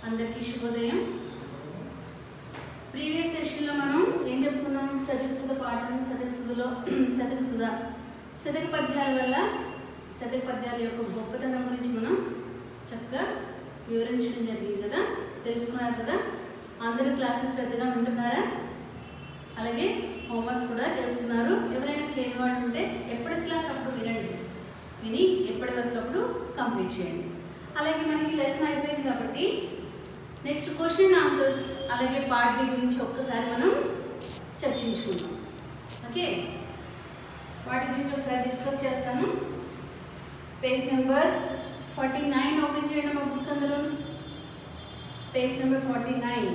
అందరికీ శుభోదయం ప్రీవియస్ సెషన్లో మనం ఏం చెప్పుకున్నాం శతకసుధ పాఠం శతకసుధలో శతకసుధ శతక పద్యాల వల్ల శతక పద్యాల యొక్క గొప్పతనం గురించి మనం చక్కగా వివరించడం జరిగింది కదా తెలుసుకున్నారు కదా అందరూ క్లాసెస్ శ్రద్ధగా ఉంటున్నారా అలాగే హోంవర్క్స్ కూడా చేస్తున్నారు ఎవరైనా చేయని వాళ్ళు ఉంటే ఎప్పటి క్లాస్ అప్పుడు వినండి విని ఎప్పటి వరకు అప్పుడు కంప్లీట్ చేయండి అలాగే మనకి లెసన్ అయిపోయింది కాబట్టి నెక్స్ట్ క్వశ్చన్ ఆన్సర్స్ అలాగే పార్ట్ బి గురించి ఒక్కసారి మనం చర్చించుకుందాం ఓకే వాటి గురించి ఒకసారి డిస్కస్ చేస్తాను page number forty nine open చేయండి మా బుక్స్ అందరూ page number forty nine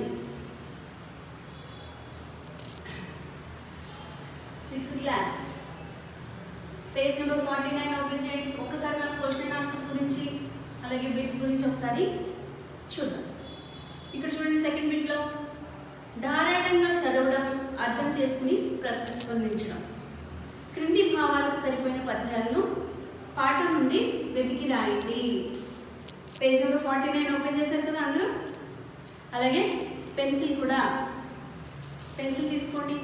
sixth class page number forty nine open చేయండి ఒక్కసారి మనం క్వశ్చన్ ఆన్సర్స్ గురించి అలాగే బిట్స్ గురించి ఒకసారి చూద్దాం ఇక్కడ చూడండి సెకండ్ బిట్లో ధారాళంగా చదవడం అర్థం చేసుకుని ప్రతిస్పందించడం క్రింది భావాలకు సరిపోయిన పద్యాలను పాట నుండి వెతికి రాయండి page number forty nine open చేశారు కదా అందరూ అలాగే పెన్సిల్ కూడా పెన్సిల్ తీసుకోండి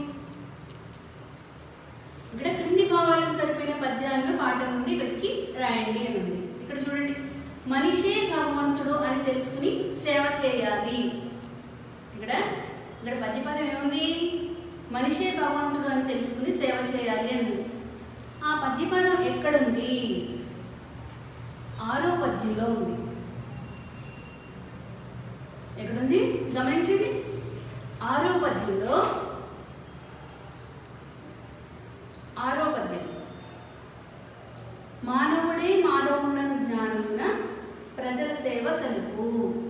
ఇక్కడ క్రింది భావాలకు సరిపోయిన పద్యాలను పాట నుండి వెతికి రాయండి అని ఉంది ఇక్కడ చూడండి మనిషే భగవంతుడు అని తెలుసుకుని సేవ చేయాలి ఇక్కడ ఇక్కడ పద్యపదం ఏముంది మనిషే భగవంతుడు అని తెలుసుకుని సేవ చేయాలి అని ఉంది ఆ పద్యపదం ఎక్కడుంది ఆరో పద్యంలో ఉంది ఎక్కడుంది గమనించండి ఆరో పద్యంలో ఆరో పద్యం మానవుడే మాధవుండను జ్ఞానమున ప్రజల సేవ సలుపు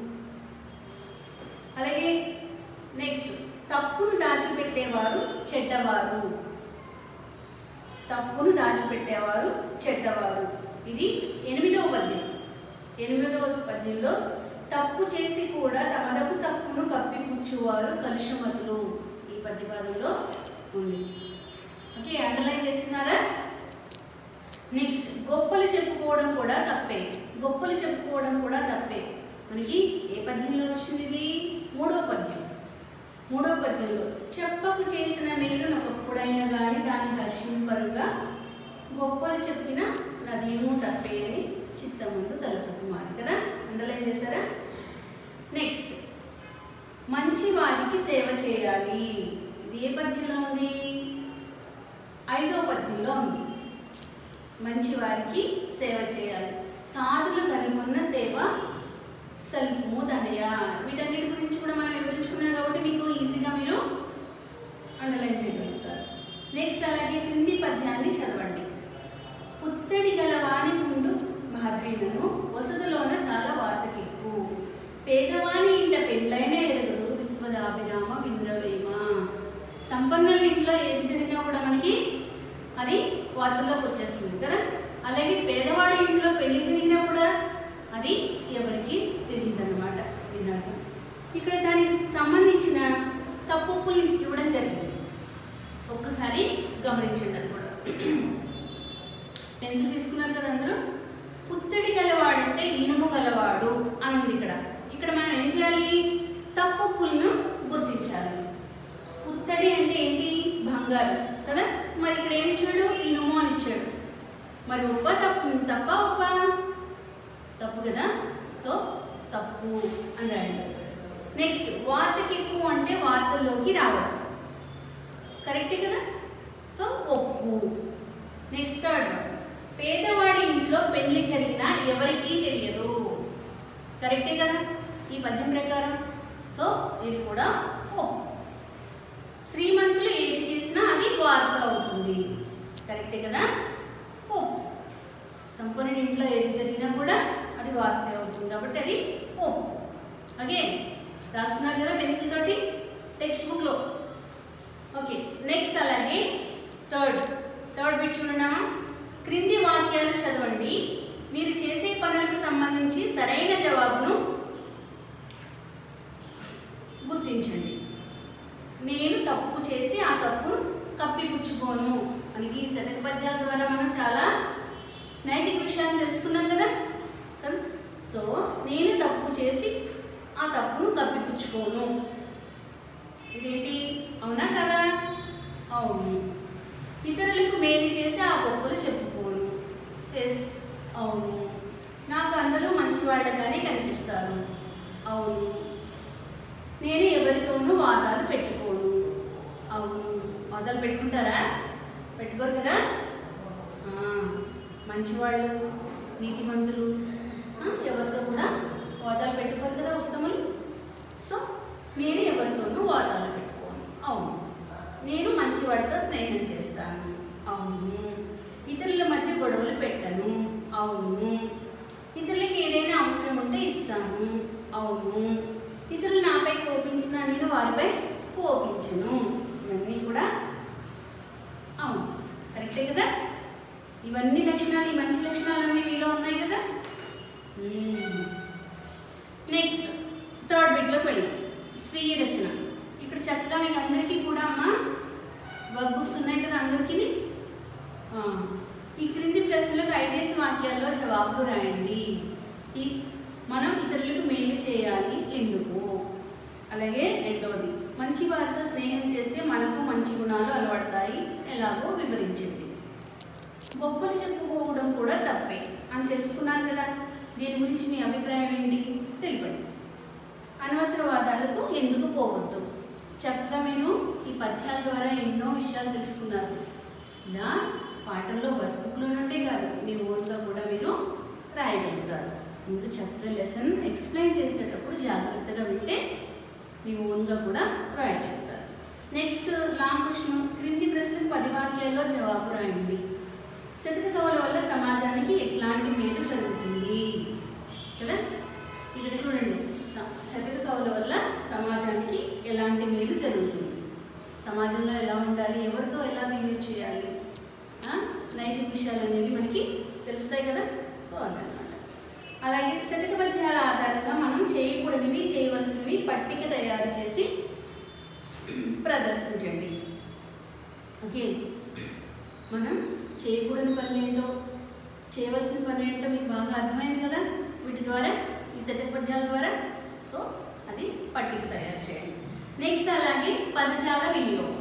అలాగే నెక్స్ట్ తప్పును దాచిపెట్టేవారు చెడ్డవారు తప్పును దాచిపెట్టేవారు చెడ్డవారు ఇది ఎనిమిదవ పద్యం ఎనిమిదవ పద్యంలో తప్పు చేసి కూడా తమదకు తప్పును కప్పిపుచ్చువారు కలుషమతులు ఈ పద్యపాదంలో ఉంది ఓకే అండర్లైన్ చేస్తున్నారా నెక్స్ట్ గొప్పలు చెప్పుకోవడం కూడా తప్పే గొప్పలు చెప్పుకోవడం కూడా తప్పే మనకి ఏ పద్యంలో వచ్చింది ఇది మూడో పద్యం మూడో పద్యంలో చెప్పకు చేసిన మేలు ఒకప్పుడైనా కానీ దాన్ని హర్షింపరుగా గొప్పలు చెప్పిన నదేమో తప్పే అని చిత్తముందు తలుపుకుమారు కదా అండర్లైన్ చేశారా నెక్స్ట్ మంచి వారికి సేవ చేయాలి ఇది ఏ పద్యంలో ఉంది ఐదో పద్యంలో ఉంది మంచి వారికి సేవ చేయాలి సాధులు కనుగొన్న సేవ సల్పుము తనయ వీటన్నిటి గురించి కూడా మనం వివరించుకున్నాం కాబట్టి మీకు ఈజీగా మీరు అండర్లైన్ చేయగలుగుతారు నెక్స్ట్ అలాగే క్రింది పద్యాన్ని చదవండి పుత్తడి గల వాని ముందు బాధైనను వసతులోన చాలా వార్తకెక్కు పేదవాని ఇంట పెళ్ళైన ఎరగదు విశ్వదాభిరామ వింద్రవేమ సంపన్నుల ఇంట్లో ఏది జరిగినా కూడా మనకి అది వార్తల్లోకి వచ్చేస్తుంది కదా అలాగే పేదవాడి ఇంట్లో పెళ్లి జరిగినా కూడా అది ఎవరికి తెలియదు అనమాట దీని అర్థం ఇక్కడ దానికి సంబంధించిన తప్పులు ఇవ్వడం జరిగింది ఒక్కసారి గమనించండి అది కూడా పెన్సిల్ తీసుకున్నారు కదా అందరూ పుత్తడి గలవాడు అంటే ఇనుము గలవాడు అని ఉంది ఇక్కడ ఇక్కడ మనం ఏం చేయాలి తప్పులను గుర్తించాలి పుత్తడి అంటే ఏంటి బంగారం కదా మరి ఇక్కడ ఏమి ఇచ్చాడు ఇనుము అని ఇచ్చాడు మరి ఉప్ప తప్పు తప్ప ఉప్ప తప్పు కదా సో తప్పు అని రాయండి నెక్స్ట్ వార్తకి ఎక్కువ అంటే వార్తల్లోకి రావడం కరెక్టే కదా సో ఒప్పు నెక్స్ట్ థర్డ్ పేదవాడి ఇంట్లో పెళ్లి జరిగినా ఎవరికీ తెలియదు కరెక్టే కదా ఈ పద్యం ప్రకారం సో ఇది కూడా ఒప్పు శ్రీమంతులు ఏది చేసినా అది వార్త అవుతుంది కరెక్టే కదా ఒప్పు సంపన్నుడి ఇంట్లో ఏది జరిగినా కూడా అది వార్త అవుతుంది కాబట్టి అది ఒప్పు ఓకే రాస్తున్నారు కదా పెన్సిల్ తోటి టెక్స్ట్ బుక్లో ఓకే నెక్స్ట్ అలాగే థర్డ్ థర్డ్ బిట్ చూడన్నామా క్రింది వాక్యాలు చదవండి మీరు చేసే పనులకు సంబంధించి సరైన జవాబును గుర్తించండి నేను తప్పు చేసి ఆ తప్పును కప్పిపుచ్చుకోను మనకి ఈ శతక పద్యాల ద్వారా మనం చాలా నైతిక విషయాన్ని తెలుసుకున్నాం కదా కదా సో నేను తప్పు చేసి ఆ తప్పు పుచ్చుకోను ఇదేంటి అవునా కదా అవును ఇతరులకు మేలు చేసి ఆ గొప్పలు చెప్పుకోను ఎస్ అవును నాకు అందరూ మంచివాళ్ళగానే కనిపిస్తారు అవును నేను ఎవరితోనూ వాదాలు పెట్టుకోను అవును వాదాలు పెట్టుకుంటారా పెట్టుకోరు కదా ఆ, మంచివాళ్ళు నీతిమంతులు ఆ, ఎవరితో కూడా వాదాలు పెట్టుకోరు కదా ఉత్తములు సో నేను ఎవరితోనూ వాదాలు పెట్టుకోను అవును నేను మంచివాడితో స్నేహం చేస్తాను అవును ఇతరుల మధ్య గొడవలు పెట్టను అవును ఇతరులకి ఏదైనా అవసరం ఉంటే ఇస్తాను అవును ఇతరులు నాపై కోపించినా నేను వారిపై కోపించను ఇవన్నీ కూడా అవును కరెక్టే కదా ఇవన్నీ లక్షణాలు ఈ మంచి లక్షణాలన్నీ మీలో ఉన్నాయి కదా నెక్స్ట్ థర్డ్ బిట్లోకి వెళ్దాం స్వీయ రచన ఇక్కడ చక్కగా మీకు అందరికీ కూడా అమ్మా వర్క్ బుక్స్ ఉన్నాయి కదా అందరికీ ఆ, ఈ క్రింది ప్రశ్నలకు ఐదేసి వాక్యాల్లో జవాబులు రాయండి ఈ మనం ఇతరులకు మేలు చేయాలి ఎందుకు అలాగే రెండవది మంచి వారితో స్నేహం చేస్తే మనకు మంచి గుణాలు అలవడతాయి ఎలాగో వివరించండి గొప్పలు చెప్పుకోవడం కూడా తప్పే అని తెలుసుకున్నారు కదా దీని గురించి మీ అభిప్రాయం ఏంటి తెలిపండి అనవసర వాదాలకు ఎందుకు పోవద్దు చక్కగా మీరు ఈ పద్యాల ద్వారా ఎన్నో విషయాలు తెలుసుకున్నారు ఇలా పాటల్లో వర్క్ బుక్లో నుండే కాదు మీ ఓన్గా కూడా మీరు రాయగలుగుతారు ముందు చక్కగా లెసన్ ఎక్స్ప్లెయిన్ చేసేటప్పుడు జాగ్రత్తగా వింటే మీ ఓన్గా కూడా రాయగలుగుతారు నెక్స్ట్ లాంగ్ క్వశ్చన్ క్రింది ప్రశ్నకు పది వాక్యాల్లో జవాబు రాయండి శతక కవుల వల్ల సమాజానికి ఎట్లాంటి మేలు జరుగుతుంది కదా ఇక్కడ చూడండి స- శతక కవుల వల్ల సమాజానికి ఎలాంటి మేలు జరుగుతుంది సమాజంలో ఎలా ఉండాలి ఎవరితో ఎలా బిహేవ్ చేయాలి ఆ? నైతిక విషయాలు అనేవి మనకి తెలుస్తాయి కదా సో అదనమాట అలాగే శతక పద్యాల ఆధారంగా మనం చేయకూడనివి చేయవలసినవి పట్టిక తయారు చేసి ప్రదర్శించండి ఓకే మనం చేయకూడని పనులు ఏంటో చేయవలసిన పనులు ఏంటో మీకు బాగా అర్థమైంది కదా వీటి ద్వారా ఈ శతక పద్యాల ద్వారా సో అది పట్టిక తయారు చేయండి నెక్స్ట్ అలాగే పదజాల వినియోగం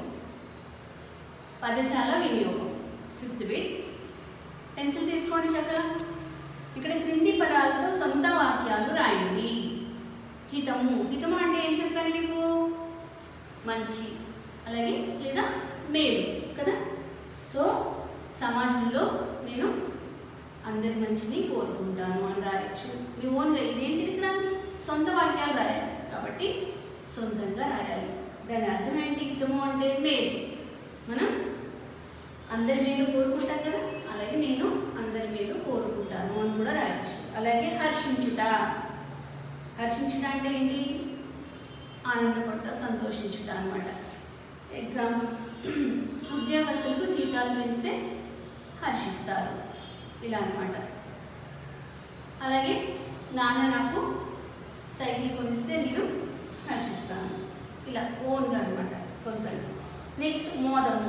పదజాల వినియోగం ఫిఫ్త్ బిట్ పెన్సిల్ తీసుకోండి చక్కగా ఇక్కడ క్రింది పదాలతో సొంత వాక్యాలు రాయండి హితము హితము అంటే ఏం చెప్పాను మీకు మంచి అలాగే లేదా మేలు కదా సో సమాజంలో నేను అందరి మంచిని కోరుకుంటాను అని రాయొచ్చు మీ ఓన్గా ఇదేంటిది ఇక్కడ సొంత వాక్యాలు రాయాలి కాబట్టి సొంతంగా రాయాలి దాని అర్థం ఏంటి హితము అంటే మేలు మనం అందరి మేలు కోరుకుంటాం కదా అలాగే నేను అందరి మేలు కోరుకుంటాను అని కూడా రాయొచ్చు అలాగే హర్షించుట హర్షించుట అంటే ఏంటి ఆనందపడ్డ సంతోషించుట అనమాట ఎగ్జాంపుల్ ఉద్యోగస్తులకు జీతాలు పెంచితే హర్షిస్తారు ఇలా అనమాట అలాగే నాన్న నాకు సైకిల్ కొనిస్తే నేను హర్షిస్తాను ఇలా ఓన్గా అనమాట సొంతంగా నెక్స్ట్ మోదము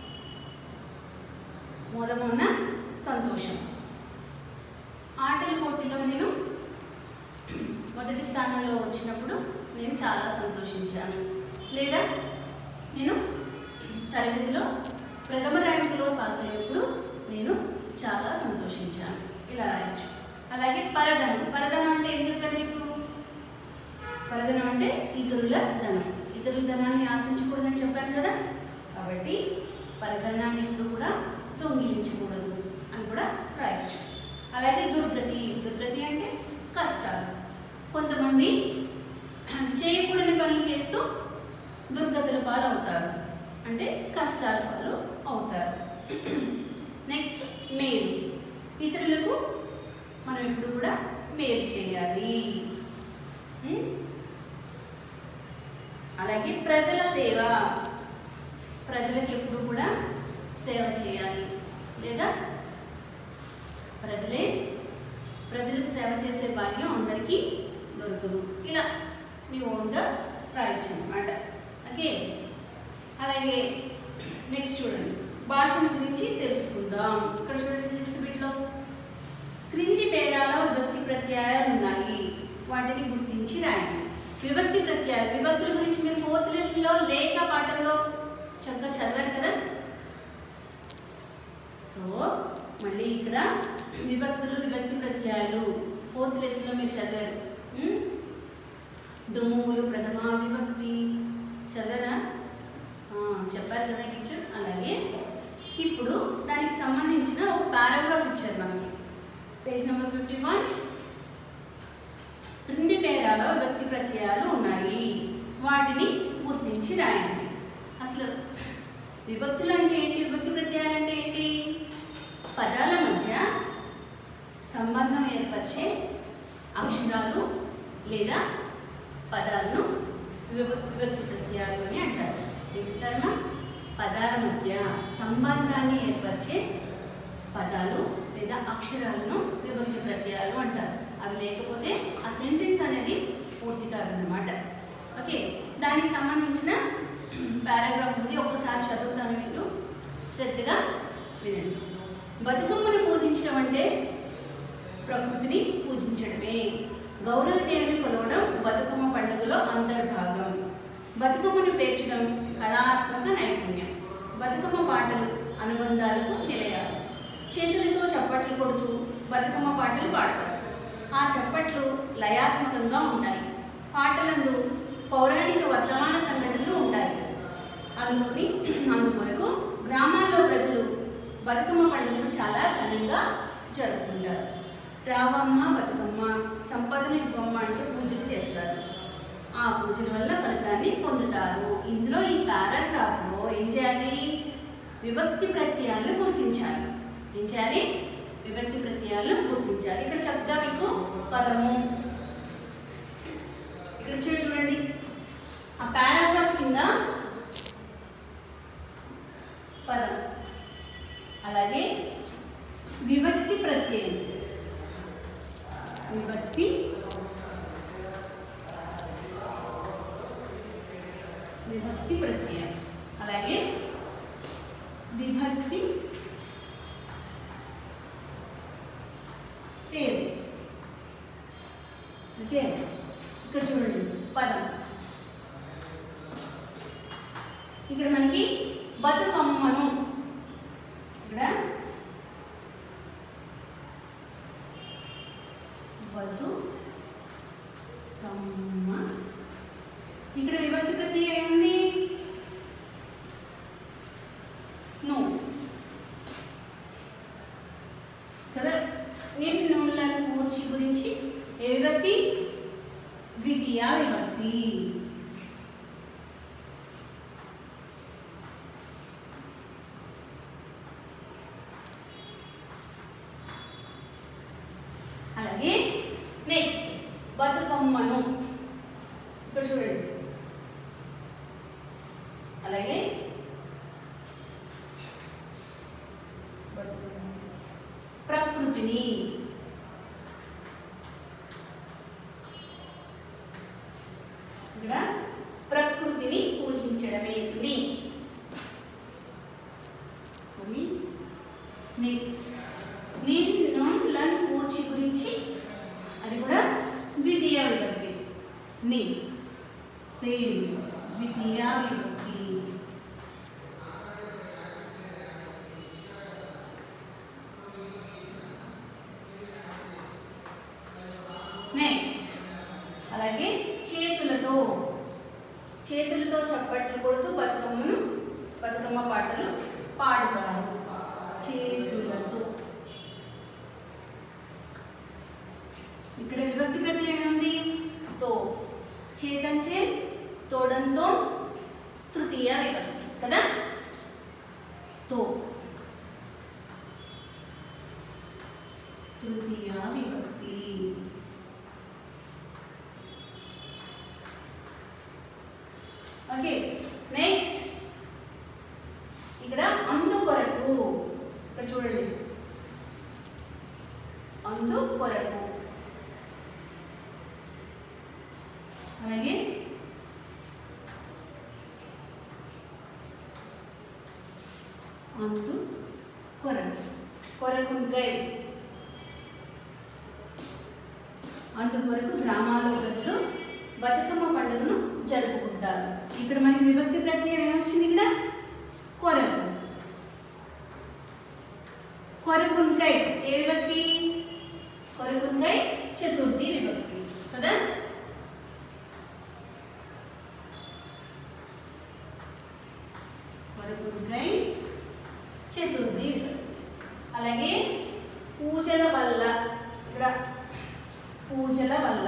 మోదము అన్న సంతోషం ఆటల పోటీలో నేను మొదటి స్థానంలో వచ్చినప్పుడు నేను చాలా సంతోషించాను లేదా నేను తరగతిలో ప్రథమ ర్యాంకులో పాస్ అయినప్పుడు నేను చాలా సంతోషించాను ఇలా రాయొచ్చు అలాగే పరధనం పరధనం అంటే ఏం చెప్పాను మీకు పరధనం అంటే ఇతరుల ధనం ఇతరుల ధనాన్ని ఆశించకూడదని చెప్పాను కదా కాబట్టి పరధనాన్ని ఎప్పుడు కూడా దొంగిలించకూడదు అని కూడా రాయొచ్చు అలాగే దుర్గతి దుర్గతి అంటే కష్టాలు కొంతమంది చేయకూడని పనులు చేస్తూ దుర్గతుల పాలు అవుతారు అంటే కష్టాల పాలు అవుతారు నెక్స్ట్ మేలు ఇతరులకు మనం ఎప్పుడు కూడా మేలు చేయాలి ఉం? అలాగే ప్రజల సేవ ప్రజలకు ఎప్పుడు కూడా సేవ చేయాలి లేదా ప్రజలే ప్రజలకు సేవ చేసే భాగ్యం అందరికీ దొరకదు ఇలా మీ ఓన్గా రాయొచ్చు అనమాట ఓకే అలాగే నెక్స్ట్ చూడండి భాషను గురించి తెలుసుకుందాం ఇక్కడ చూడండి సిక్స్త్ బిట్లో క్రింది పేరాల విభక్తి ప్రత్యయాలు ఉన్నాయి వాటిని గుర్తించి రాయండి విభక్తి ప్రత్యయాలు విభక్తుల గురించి మీరు ఫోర్త్ లెసన్లో లేఖ పాఠంలో చక్కగా చదివారు కదా సో మళ్ళీ ఇక్కడ విభక్తులు విభక్తి ప్రత్యయాలు ఫోర్త్ లెసన్లో మీరు చదివారు ఉం? డుమ్ములు ప్రథమ విభక్తి చదవరా ఆ, చెప్పారు కదా టీచర్ అలాగే ఇప్పుడు దానికి సంబంధించిన ఒక పారాగ్రాఫ్ ఇచ్చారు మనకి పేజ్ నెంబర్ ఫిఫ్టీ వన్ క్రింది పేరాలో విభక్తి ప్రత్యయాలు ఉన్నాయి వాటిని గుర్తించి రాయండి అసలు విభక్తులు అంటే ఏంటి విభక్తి ప్రత్యయాలు అంటే ఏంటి పదాల మధ్య సంబంధం ఏర్పరిచే అక్షరాలు లేదా పదాలను విభ- విభక్తి ప్రత్యయాలు అని అంటారు ఏమిటమ్మా పదాల మధ్య సంబంధాన్ని ఏర్పరిచే పదాలు లేదా అక్షరాలను విభక్తి ప్రత్యయాలు అంటారు అవి లేకపోతే ఆ సెంటెన్స్ అనేది పూర్తి కాదన్నమాట ఓకే దానికి సంబంధించిన పారాగ్రాఫ్ ఉంది ఒక్కసారి చదువుతాను మీరు శ్రద్ధగా వినండి బతుకమ్మను పూజించడం అంటే ప్రకృతిని పూజించడమే గౌరవదేవిని కొలవడం బతుకమ్మ పండుగలో అంతర్భాగం బతుకమ్మను పేర్చడం కళాత్మక నైపుణ్యం బతుకమ్మ పాటలు అనుబంధాలకు నిలయాలు చేతులతో చప్పట్లు కొడుతూ బతుకమ్మ పాటలు పాడతారు ఆ చప్పట్లు లయాత్మకంగా ఉంటాయి పాటలందు పౌరాణిక వర్తమాన సంఘటనలు ఉంటాయి అందుకని అందుకొరకు గ్రామాల్లో ప్రజలు బతుకమ్మ పండుగను చాలా ఘనంగా జరుపుకుంటారు రావమ్మ బతుకమ్మ సంపదను ఇవ్వమ్మ అంటూ పూజలు చేస్తారు ఆ పూజల వల్ల ఫలితాన్ని పొందుతారు ఇందులో ఈ పారాగ్రాఫ్లో ఏం చేయాలి విభక్తి ప్రత్యయాలను గుర్తించాలి ఏం చేయాలి విభక్తి ప్రత్యయాలను గుర్తించాలి ఇక్కడ చక్కగా మీకు పదము ఇక్కడ ఇచ్చాడు చూడండి ఆ పారాగ్రాఫ్ కింద పదం అలాగే విభక్తి ప్రత్యయం విభక్తి విభక్తి ప్రత్యయం అలాగే విభక్తి పేరు ఓకే ఇక్కడ చూడండి పదం ఇక్కడ మనకి బతుకమ్మను ఇక్కడ బతు కమ్మ ఇక్కడ విభక్తి ప్రత్యయం ఏముంది ను కదా నేను నూనెలను కూర్చి గురించి ఏ విభక్తి ద్వితీయ విభక్తి అలాగే నెక్స్ట్ బతుకమ్మను ఇక్కడ చూడండి అలాగే బతుకమ్మ. ప్రకృతిని ఇక్కడ ప్రకృతిని పూజించడమే ని సారీ ని నిన్ను లన్ పూచి గురించి అది కూడా ద్వితీయ విభక్తి ని సేమ్ ద్వితీయ విభక్తి నెక్స్ట్ అలాగే చేతులతో చేతులతో చప్పట్లు కొడుతూ బతుకమ్మను బతుకమ్మ పాటలు పాడుతారు చేతులతో ఇక్కడ విభక్తి ప్రత్యయం ఉంది తో చేతంచే తోడంతో తృతీయ విభక్తి కదా తో తృతీయ విభక్తి ఓకే నెక్స్ట్ ఇక్కడ అందు కొరకు ఇక్కడ చూడండి అందు కొరకు అలాగే అందు కొరకు కొరకు గై అందుకొరకు గ్రామాల్లో ప్రజలు బతుకమ్మ ఇక్కడ మనకి విభక్తి ప్రత్యయం ఏమొచ్చింది ఇక్కడ కొరకు కొరకుంకై ఏ విభక్తి కొరకుంకై చతుర్థి విభక్తి కదా కొరకుంకై చతుర్థి విభక్తి అలాగే పూజల వల్ల ఇక్కడ పూజల వల్ల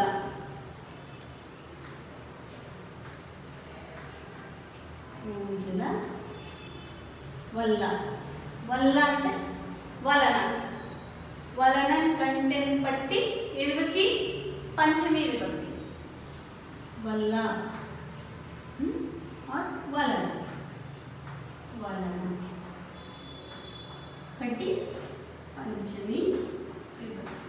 పూజల వల్ల వల్ల అంటే వలన వలన కంటెన్ పట్టి ఏ విభక్తి పంచమీ విభక్తి వల్ల హ్మ్? ఆర్ వలన వలన కట్టి పంచమి విభక్తి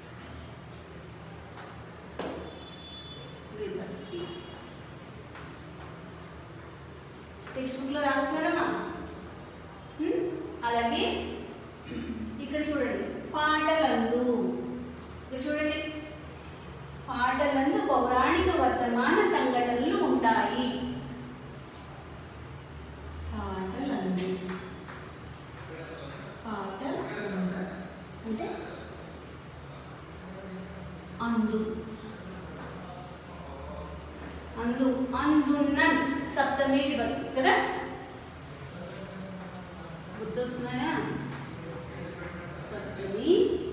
విభక్తి టెక్స్ట్ బుక్లో రాస్తున్నారమ్మా హ్మ్? అలాగే ఇక్కడ చూడండి పాటలందు ఇక్కడ చూడండి పాటలందు పౌరాణిక వర్తమాన సంఘటనలు ఉంటాయి పాటలందు పాటలందు అంటే అందు అందు అందున్నన్ సప్తమి విభక్తి కదా గుర్తొస్తున్నాయా సప్తమి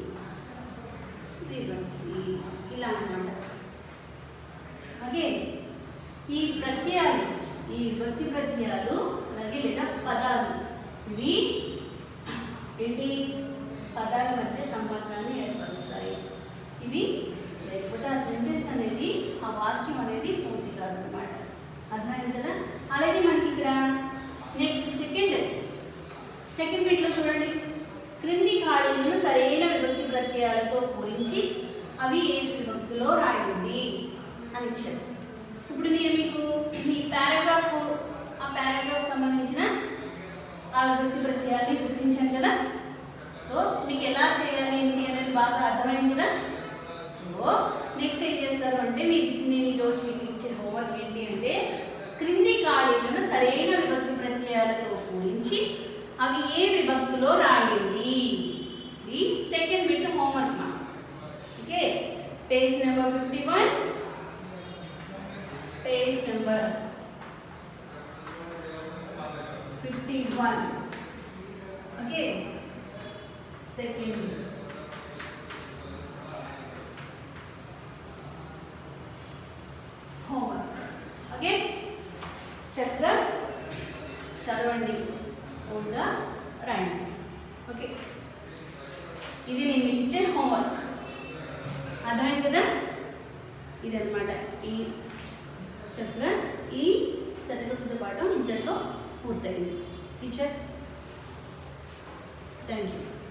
విభక్తి ఇలా అన్నమాట అలాగే ఈ ప్రత్యయాలు ఈ విభక్తి ప్రత్యయాలు అలాగే లేదా పదాలు ఇవి ఏంటి పదాల మధ్య సంబంధాన్ని ఏర్పరుస్తాయి ఇవి లేకపోతే ఆ సెంటెన్స్ అనేది ఆ వాక్యం అనేది పూర్తి కాదనమాట అర్థమైంది కదా అలాగే మనకి ఇక్కడ నెక్స్ట్ సెకండ్ సెకండ్ బిట్లో చూడండి క్రింది ఖాళీలను సరైన విభక్తి ప్రత్యయాలతో పూరించి అవి ఏ విభక్తిలో రాయండి అని ఇచ్చారు ఇప్పుడు నేను మీకు ఈ పారాగ్రాఫ్ ఆ పారాగ్రాఫ్ సంబంధించిన ఆ విభక్తి ప్రత్యయాన్ని గుర్తించాను కదా సో మీకు ఎలా చేయాలి ఏంటి అనేది బాగా అర్థమైంది కదా సో నెక్స్ట్ ఏం చేస్తారు అంటే మీకు ఇచ్చి నేను ఈరోజు మీకు ఇచ్చే హోంవర్క్ ఏంటి అంటే క్రింది ఖాళీలను సరైన విభక్తి ప్రత్యయాలతో పూరించి అవి ఏ విభక్తిలో రాయండి ఇది సెకండ్ బిట్ హోంవర్క్ మా okay page number fifty one page number fifty one okay second homework okay చక్కగా చదవండి ఓన్గా రాయండి ఓకే ఇది నేను మీకు ఇచ్చే హోంవర్క్ అర్థమైంది కదా ఇదన్నమాట ఈ చక్కగా ఈ శతకసుద పాఠం ఇంతటితో పూర్తయింది టీచర్ థ్యాంక్ యూ